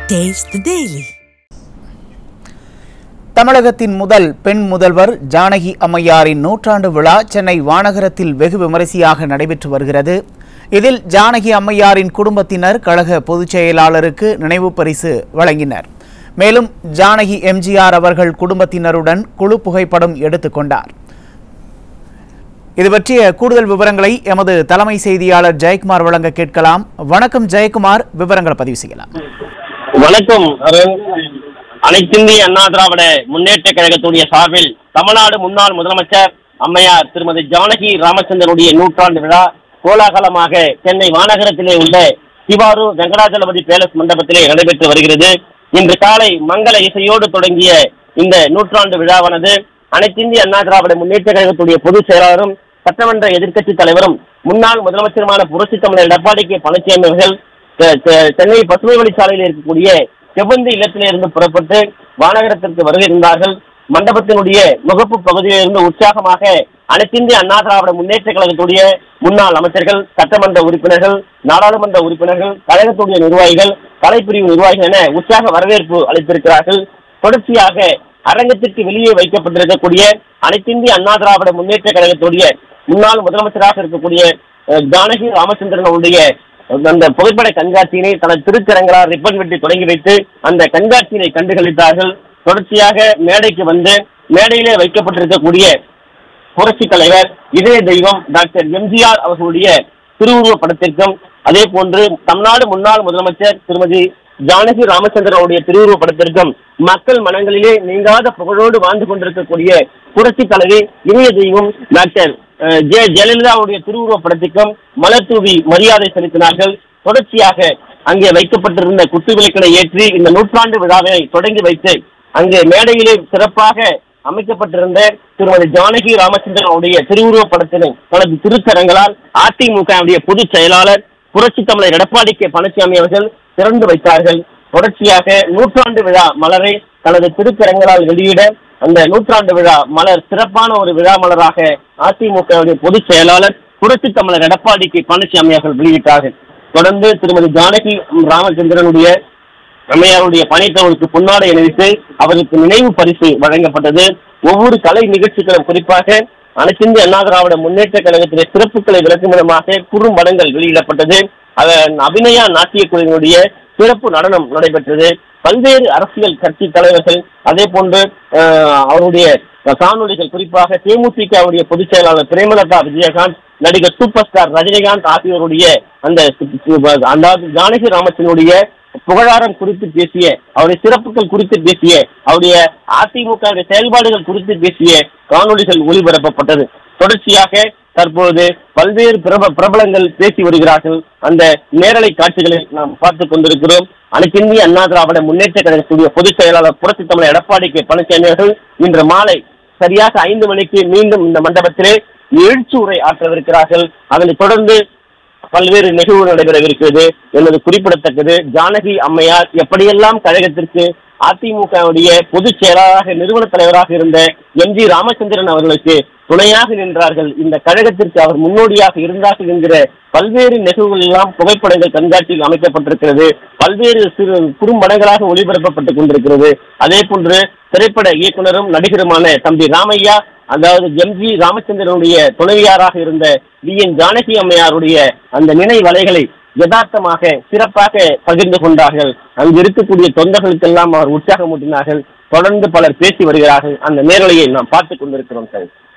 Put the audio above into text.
Taste the Daily. தமிழகத்தின் முதல் பெண் முதல்வர் ஜானகி அம்மையாரின் நூற்றாண்டு விழா சென்னை வானகரத்தில் வெகு விமரிசையாக நடைபெற்று வருகிறது இதில் ஜானகி அம்மையாரின் குடும்பத்தினர் கழக பொதுச் செயலாளருக்கு நினைவு பரிசு வழங்கினர் மேலும் ஜானகி எம்ஜிஆர் அவர்கள் குடும்பத்தினருடன் குழு புகைப்படம் எடுத்துக்கொண்டார் இது பற்றிய கூடுதல் விவரங்களை எமது தலைமை செய்தியாளர் ஜெயக்குமார் வழங்க கேட்கலாம் வணக்கம் ஜெயக்குமார் விவரங்களை பதிவு செய்யலாம் வணக்கம் அருண் அனைத்திந்திய அண்ணா திராவிட முன்னேற்ற கழகத்துடைய சார்பில் தமிழ்நாடு முன்னாள் முதலமைச்சர் அம்மையார் திருமதி ஜானகி ராமச்சந்திரனுடைய நூற்றாண்டு விழா கோலாகலமாக சென்னை மாநகரத்திலே உள்ள சிவாரு வெங்கடாஜலபதி பேலஸ் மண்டபத்திலே நடைபெற்று வருகிறது இன்று காலை மங்கள இசையோடு தொடங்கிய இந்த நூற்றாண்டு விழாவானது அனைத்திந்திய அண்ணா திராவிட முன்னேற்ற கழகத்துடைய பொதுச் செயலாளரும் சட்டமன்ற எதிர்க்கட்சி தலைவரும் முன்னாள் முதலமைச்சருமான புரட்சித் தமிழர் எடப்பாடி கே பழனிசாமி அவர்கள் செ- செ- சென்னை பசுமை வழிச்சாலையில் இருக்கக்கூடிய செவ்வந்தி இல்லத்திலே இருந்து புறப்பட்டு வானகரத்திற்கு வருகை இருந்தார்கள் மண்டபத்தினுடைய முகப்பு பகுதியிலிருந்து உற்சாகமாக அனைத்திந்திய அண்ணா திராவிட முன்னேற்ற கழகத்துடைய முன்னாள் அமைச்சர்கள் சட்டமன்ற உறுப்பினர்கள் நாடாளுமன்ற உறுப்பினர்கள் கழகத்துடைய நிர்வாகிகள் கலைப்பிரிவு நிர்வாகிகள் என உற்சாக வரவேற்பு அளித்திருக்கிறார்கள் தொடர்ச்சியாக அரங்கத்திற்கு வெளியே வைக்கப்பட்டிருக்கக்கூடிய அனைத்திந்திய அண்ணா திராவிட முன்னேற்ற கழகத்துடைய முன்னாள் முதலமைச்சராக இருக்கக்கூடிய அஹ், ஜானகி ராமச்சந்திரன் அவருடைய அந்த புகைப்பட கண்காட்சியினை தனது திருச்சரங்களால் ரிப்பன் வெட்டி தொடங்கி வைத்து அந்த கண்காட்சியினை கண்டுகளித்தார்கள் தொடர்ச்சியாக மேடைக்கு வந்து மேடையிலே வைக்கப்பட்டிருக்கக்கூடிய புரட்சி தலைவர் இதய தெய்வம் டாக்டர் எம்ஜிஆர் அவர்களுடைய திருவுருவப் படத்திற்கும் அதே போன்று தமிழ்நாடு முன்னாள் முதலமைச்சர் திருமதி ஜானகி ராமச்சந்திரன் அவருடைய திருவுருவப் படத்திற்கும் மக்கள் மனங்களிலே நீங்காத புகழோடு வாழ்ந்து கொண்டிருக்கக்கூடிய புரட்சி தலைவி இணைய தெய்வம் டாக்டர் அஹ், ஜெ ஜெயலலிதா அவருடைய திருவுருவப் படத்திற்கும் மலர் தூவி மரியாதை செலுத்தினார்கள் தொடர்ச்சியாக அங்கே வைக்கப்பட்டிருந்த குத்து விளக்கினை ஏற்றி இந்த நூற்றாண்டு விழாவை தொடங்கி வைத்து அங்கே மேடையிலே சிறப்பாக அமைக்கப்பட்டிருந்த திருமதி ஜானகி ராமச்சந்திரன் அவருடைய திருவுருவப் படத்தினை தனது திருச்சரங்களால் அதிமுக உடைய பொதுச் செயலாளர் புரட்சி தமிழர் எடப்பாடி கே பழனிசாமி அவர்கள் திறந்து வைத்தார்கள் தொடர்ச்சியாக நூற்றாண்டு விழா மலரை தனது திருக்கரங்களால் வெளியிட அந்த நூற்றாண்டு விழா மலர் சிறப்பான ஒரு விழா மலராக அதிமுக உடைய பொதுச் செயலாளர் புரட்சி தமிழர் எடப்பாடி கே பழனிசாமி அவர்கள் வெளியிட்டார்கள் தொடர்ந்து திருமதி ஜானகி ராமச்சந்திரனுடைய அம்மையாருடைய பணித்தவர்களுக்கு பொன்னாடை அணிவித்து அவருக்கு நினைவு பரிசு வழங்கப்பட்டது ஒவ்வொரு கலை நிகழ்ச்சிகளும் குறிப்பாக அனைத்திந்திய அண்ணா திராவிட முன்னேற்ற கழகத்திலே சிறப்புகளை விளக்கும் விதமாக குறும்படங்கள் வெளியிடப்பட்டது அதன் அபிநயா நாட்டிய குழுவினுடைய சிறப்பு நடனம் நடைபெற்றது பல்வேறு அரசியல் கட்சி தலைவர்கள் அதே போன்று அஹ், அவருடைய காணொலிகள் குறிப்பாக தேமுதிகவுடைய பொதுச் செயலாளர் பிரேமலதா விஜயகாந்த் நடிகர் சூப்பர் ஸ்டார் ரஜினிகாந்த் ஆகியோருடைய அந்த அதாவது ஜானகி ராமச்சனுடைய புகழாரம் குறித்து பேசிய அவருடைய சிறப்புகள் குறித்து பேசிய அவருடைய அதிமுக வுடைய செயல்பாடுகள் குறித்து பேசிய காணொளிகள் ஒளிபரப்பப்பட்டது தொடர்ச்சியாக தற்போது பல்வேறு பிரப பிரபலங்கள் பேசி வருகிறார்கள் அந்த நேரலை காட்சிகளை நாம் பார்த்துக் கொண்டிருக்கிறோம் அனைத்திந்திய அண்ணா திராவிட முன்னேற்ற கழகத்துடைய பொதுச் செயலாளர் புரட்சி தமிழர் எடப்பாடி கே பழனிசாமி அவர்கள் இன்று மாலை சரியாக ஐந்து மணிக்கு மீண்டும் இந்த மண்டபத்திலே எழுச்சி உரை ஆற்றவிருக்கிறார்கள் அதனைத் தொடர்ந்து பல்வேறு நிகழ்வுகள் நடைபெறவிருக்கிறது என்பது குறிப்பிடத்தக்கது ஜானகி அம்மையார் எப்படியெல்லாம் கழகத்திற்கு அதிமுகவுடைய பொதுச் செயலாளராக நிறுவன தலைவராக இருந்த எம் ஜி ராமச்சந்திரன் அவர்களுக்கு துணையாக நின்றார்கள் இந்த கழகத்திற்கு அவர் முன்னோடியாக இருந்தார்கள் என்கிற பல்வேறு நிகழ்வுகள் எல்லாம் புகைப்படங்கள் கண்காட்சியில் அமைக்கப்பட்டிருக்கிறது பல்வேறு சிறு குறும்படங்களாக ஒளிபரப்பப்பட்டுக் கொண்டிருக்கிறது அதே போன்று திரைப்பட இயக்குனரும் நடிகருமான தம்பி ராமையா அதாவது எம் ஜி ராமச்சந்திரனுடைய துணைவியாராக இருந்த வி என் ஜானகி அம்மையாருடைய அந்த நினைவலைகளை யதார்த்தமாக சிறப்பாக பகிர்ந்து கொண்டார்கள் அங்கு இருக்கக்கூடிய தொண்டர்களுக்கெல்லாம் அவர் உற்சாகமூட்டினார்கள் தொடர்ந்து பலர் பேசி வருகிறார்கள் அந்த நேரலையை நாம் பார்த்துக் கொண்டிருக்கிறோம் சார்